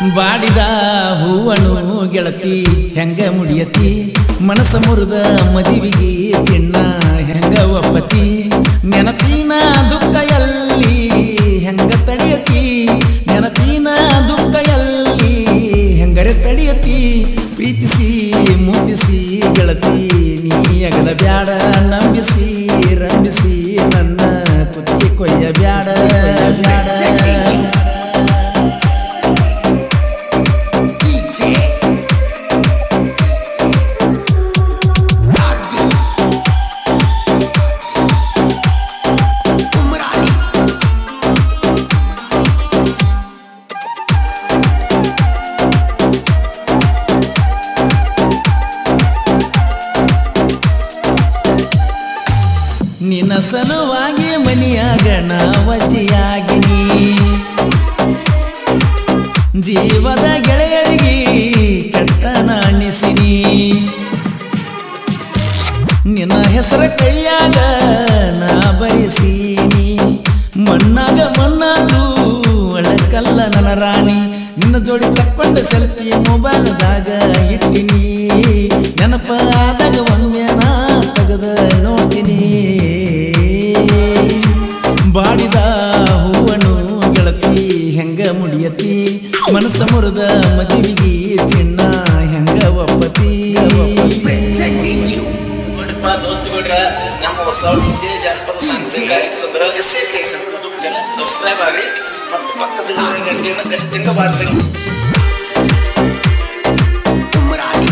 ಬಾಡಿದ ಹೂವನು ಗೆಳತಿ ಹೆಂಗ ಮುಡಿಯತಿ ಮನಸ ಮುರಿದ ಮದಿವಿಗೆ ಚಿನ್ನ ಹೆಂಗ ಒಪ್ಪತಿ ನೆನಪಿನ ದುಃಖ ಎಲ್ಲಿ ಹೆಂಗ ತಡೆಯತಿ ನೆನಪಿನ ದುಃಖ ಎಲ್ಲಿ ಹೆಂಗರೆ ತಡೆಯತಿ ಪ್ರೀತಿಸಿ ಮುದ್ದಿಸಿ ಗೆಳತಿ ನೀ ಅಗಲ ಬ್ಯಾಡ ನಂಬಿಸಿ ರಂಬಿಸಿ ನನ್ನ ಕುತ್ತಿಗೆ ಕೊಯ್ಯ ಬ್ಯಾಡ ಬ್ಯಾಡ DJ Darwin Umrani ನಿನ್ನ ಸಲುವಾಗಿ ಮನಿಯಾಗ ವಜ್ಜಿಯಾಗಿನಿ ಜೀವದ ಗೆಳೆಯರಿಗೆ ಕೆಟ್ಟ ನಾಣಿಸಿನಿ ನಿನ್ನ ಹೆಸರ ಕೈಯಾಗ ನಾ ಬಯಸೀನಿ ಮಣ್ಣಾಗ ಮಣ್ಣಾದು ಒಳಕಲ್ಲ ನನ್ನ ರಾಣಿ ನಿನ್ನ ಜೋಡಿ ತಕ್ಕೊಂಡು ಸೆಲ್ಫಿ ಮೊಬೈಲ್ದಾಗ ಇಟ್ಟಿನಿ ನೆನಪ ಆದಾಗ ಒಮ್ಮೆ ನಾ ತೆಗೆದ ನೋಡ್ತೀನಿ ಬಾಡಿದ ಹೂವನು ಗೆಳತಿ ಹೆಂಗ ಮುಡಿಯತಿ ಮನಸ್ಸ ಮುರಿದ ಮದುವಿಗೆ ಚಿನ್ನ ಹೆಂಗ ಒಪ್ಪತಿ Presenting you ನೋಡಿಪ್ಪ ದೋಸ್ತುಗಳ್ರ ನಮ್ಮ ಹೊಸ ಡಿಜೆ ಜಾನಪದ ಸಾಂಗ್ಸ್ ಬೇಕಾಗಿತ್ತಂದ್ರ S A station YouTube channel subscribe ಆಗ್ರಿ ಮತ್ತು ಪಕ್ಕದಲ್ಲಿ ಗಂಟೆಯನ್ನು ಗಟ್ಟಿಂಗ ಬಾರಿಸಿ Umrani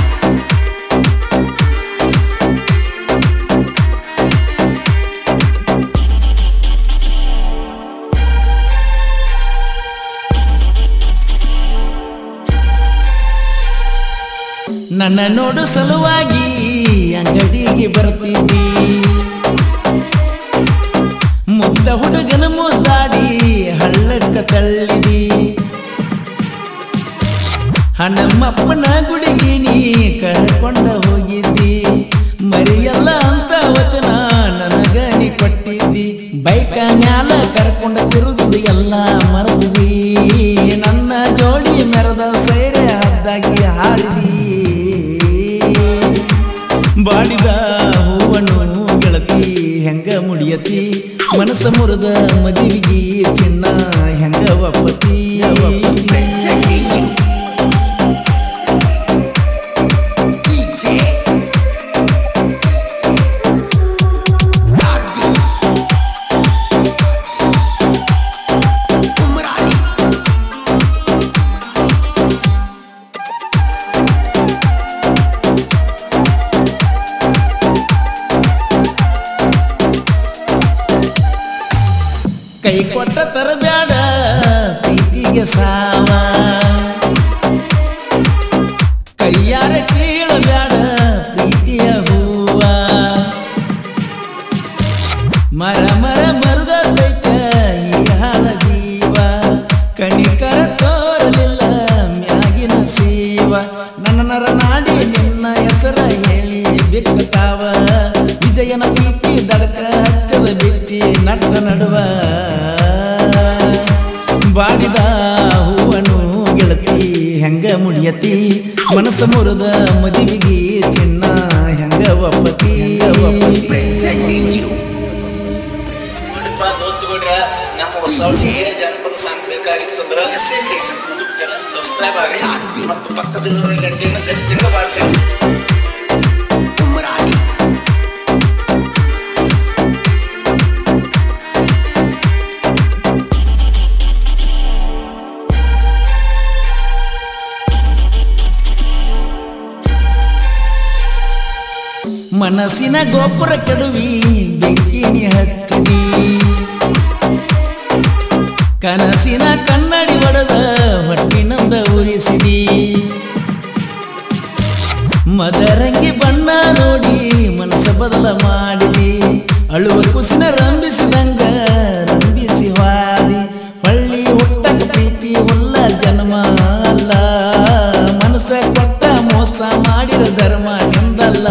ನನ್ನ ನೋಡು ಸಲುವಾಗಿ ಅಂಗಡಿಗೆ ಬರ್ತಿದ್ದಿ ಮುದ್ದ ಹುಡುಗನ ಮುದ್ದಾಡಿ ಹಳ್ಳಕ್ಕ ತಳ್ಳಿದಿ ಹಣಮ್ಮಪ್ಪನ ಗುಡಿಗೆ ನೀ ಕಳ್ಕೊಂಡ ಹೋಗಿದ್ದಿ ಮರಿಯಲ್ಲ ಅಂತ ವಚನ ನನಗ ನೀ ಕೊಟ್ಟಿದ್ದಿ ಬೈಕ ಮ್ಯಾಲ ಕರ್ಕೊಂಡ ತಿರುಗುದು ಎಲ್ಲ ಮರದ್ವಿ ನನ್ನ ಜೋಡಿ ಮೆರೆದ ಸೈರೆ ಹದ್ದಾಗಿ ಹಾರಿದಿ ಬಾಡಿದ ಹೂವನು ಗೆಳತಿ ಹೆಂಗ ಮುಡಿಯತಿ ಮನಸ್ಸ ಮುರಿದ ಮದುವಿಗೆ ಚಿನ್ನ ಹೆಂಗ ಒಪ್ಪತಿ Presenting you DJ Darwin Umrani ಕೈ ಕೊಟ್ಟ ತರಬ್ಯಾಡ ಪ್ರೀತಿಗೆ ಸಾವ ಕೈಯಾರ ಕೀಳಬ್ಯಾಡ ಪ್ರೀತಿಯ ಹೂವ ಮರ ಮರ ಮರುಗೈತ ಈ ಹಾಳ ಜೀವ ಕಣಿಕರ ತೋರಲಿಲ್ಲ ಮ್ಯಾಗಿನ ಸೀವ ನನ್ನ ನರ ನಾಡಿ ನಿನ್ನ ಹೆಸರ ಹೇಳಿ ಬಿಕ್ಕತಾವ ವಿಜಯನ ಪ್ರೀತಿ ದಡಕ ಹಚ್ಚದ ಬಿಟ್ಟಿ ನಟ್ಟ ನಡುವ ಬಾಡಿದ ಹೂವನು ಗೆಳತಿ ಹೆಂಗ ಮುಡಿಯತಿ ಮನಸ್ಸ ಮುರಿದ ಮದುವಿಗೆ ಚಿನ್ನ ಹೆಂಗ ಒಪ್ಪತಿ Presenting you ನೋಡಿಪ್ಪ ದೋಸ್ತುಗಳ್ರ ನಮ್ಮ ಹೊಸ ಡಿಜೆ ಜಾನಪದ ಸಾಂಗ್ಸ್ ಬೇಕಾಗಿತ್ತಂದ್ರ S A station YouTube channel subscribe ಆಗ್ರಿ ಮತ್ತು ಪಕ್ಕದಲ್ಲಿ ಗಂಟೆಯನ್ನು ಗಟ್ಟಿಂಗ ಬಾರಿಸಿ Umrani ಮನಸ್ಸಿನ ಗೋಪುರ ಕೆಡುವಿ ಬೆಂಕಿನಿ ಹಚ್ಚಿದಿ ಕನಸಿನ ಕನ್ನಡಿ ಒಡೆದ ಹೊಟ್ಟಿನಂದ ಉರಿಸಿದಿ ಮದರಂಗಿ ಬಣ್ಣ ನೋಡಿ ಮನಸ್ಸ ಬದಲ ಮಾಡಿದಿ ಅಳುವ ಕುಸಿನ ರಂಬಿಸಿದಂಗ ರಂಬಿಸಿ ಹಾದಿ ಹೊಳ್ಳಿ ಹುಟ್ಟಕ ಪ್ರೀತಿ ಹುಲ್ಲ ಜನ್ಮ ಅಲ್ಲ ಮನಸ್ಸ ಕೊಟ್ಟ ಮೋಸ ಮಾಡಿದ ಧರ್ಮ ನಿಂದಲ್ಲ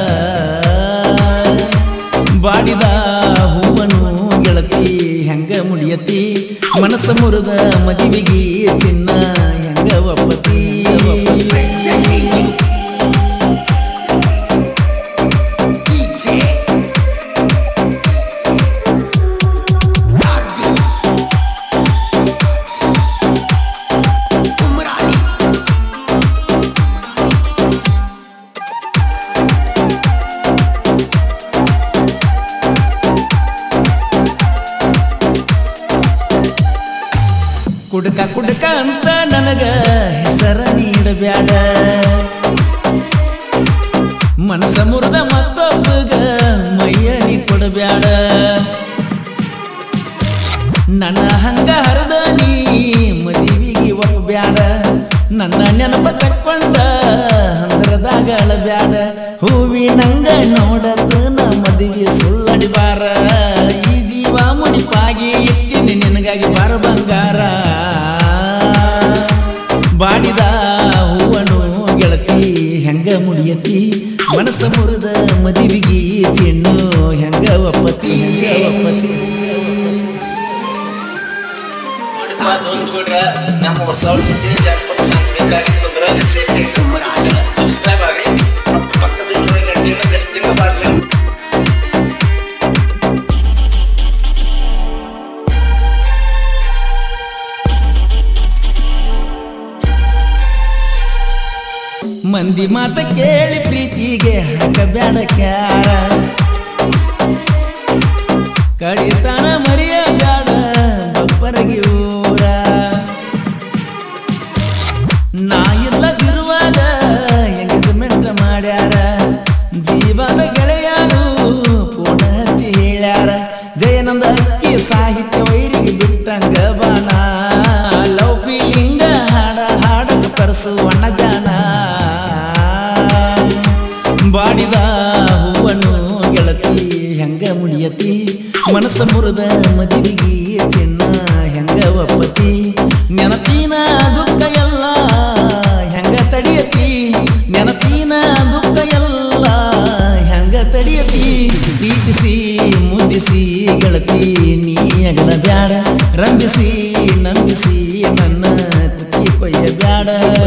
ಬಾಡಿದ ಹೂವನು ಗೆಳತಿ ಹೆಂಗ ಮುಡಿಯತಿ ಮನಸ್ಸ ಮುರಿದ ಮದುವೆಗೆ ಚಿನ್ನ ಹೆಂಗ ಕುಡ್ಕ ಕುಡ್ಕ ಅಂತ ನನಗ ಹೆಸರ ನೀಡಬ್ಯಾಡ ಮನಸ ಮುರಿದ ಮತ್ತೊಬ್ಬಗ ಮೈಯ ನೀ ಕೊಡಬ್ಯಾಡ ನನ್ನ ಹಂಗ ಹರದ ನೀ ಮದುವಿಗೆ ಒಪ್ಪಬ್ಯಾಡ ನನ್ನ ನೆನಪ ತಕ್ಕೊಂಡ ಹಂದ್ರದಾಗ ಅಳಬ್ಯಾಡ ಹೂವಿನಂಗ ನೋಡತನ ಮದುವೆ ಸುಳ್ಳಡಿಬಾರ ಈ ಜೀವ ಮುಡಿಪಾಗಿ ಇಟ್ಟಿನಿ ನಿನಗಾಗಿ ಬಾರ ಬಂಗಾರ ಬಾಡಿದ ಹೂವನು ಗೆಳತಿ ಹೆಂಗ ಮುಡಿಯತಿ ಮನಸ್ಸ ಮುರಿದ ಮದುವಿಗೆ ಚಿನ್ನು ಹೆಂಗ ಒಪ್ಪತಿ ಹೆಂಗ ಒಪ್ಪತಿ ನೋಡಿಪ್ಪ ದೋಸ್ತುಗಳ್ರ ನಮ್ಮ ಹೊಸ ಡಿಜೆ ಜಾನಪದ ಸಾಂಗ್ ಬೇಕಾಗಿತ್ತಂದ್ರ ಸಬ್ಸ್ಕ್ರೈಬ್ ಆಗ್ರಿ ಮತ್ತು ಪಕ್ಕದಲ್ಲಿರೋ ಗಂಟೆಯನ್ನು ಗರ್ಜಂಗ ಬಾರಿಸಿ ಮಂದಿ ಮಾತ ಕೇಳಿ ಪ್ರೀತಿಗೆ ಹಾಕಬ್ಯಾಡ ಕ್ಯಾರ ಕಡಿತನ ಮರಿಯ ಬ್ಯಾಡ ಬಪ್ಪರಗಿ ಊರ ನಾ ಇಲ್ಲದಿರುವಾಗ ಎಂಗೇಜ್ಮೆಂಟ್ ಮಾಡ್ಯಾರ ಜೀವದ ಗೆಳೆಯರು ಪೂರ್ಣ ಹಚ್ಚಿ ಹೇಳ್ಯಾರ ಜಯನಂದ ಅಕ್ಕಿ ಸಾಹಿತ್ಯ ವೈರಿಗೆ ಬಿಟ್ಟಂಗ ಬಾಣ ಲವ್ ಫೀಲಿಂಗ ಹಾಡ ಹಾಡಕ ತರಿಸು ಅಣ್ಣ ಜಾನ ಬಾಡಿದ ಹೂವನ್ನು ಗೆಳತಿ ಹೆಂಗ ಮುಡಿಯತಿ ಮನಸ್ಸ ಮುರಿದ ಮದುವಿಗೆ ಚಿನ್ನ ಹೆಂಗ ಒಪ್ಪತಿ ನೆನಪಿನ ದುಃಖ ಎಲ್ಲ ಹೆಂಗ ತಡಿಯತಿ ನೆನಪಿನ ದುಃಖ ಎಲ್ಲ ಹೆಂಗ ತಡಿಯತಿ ಪ್ರೀತಿಸಿ ಮುದ್ದಿಸಿ ಗೆಳತಿ ನೀ ಅಗಲ ಬ್ಯಾಡ ರಂಬಿಸಿ ನಂಬಿಸಿ ನನ್ನ ತುತಿ ಕೊಯ್ಯ ಬ್ಯಾಡ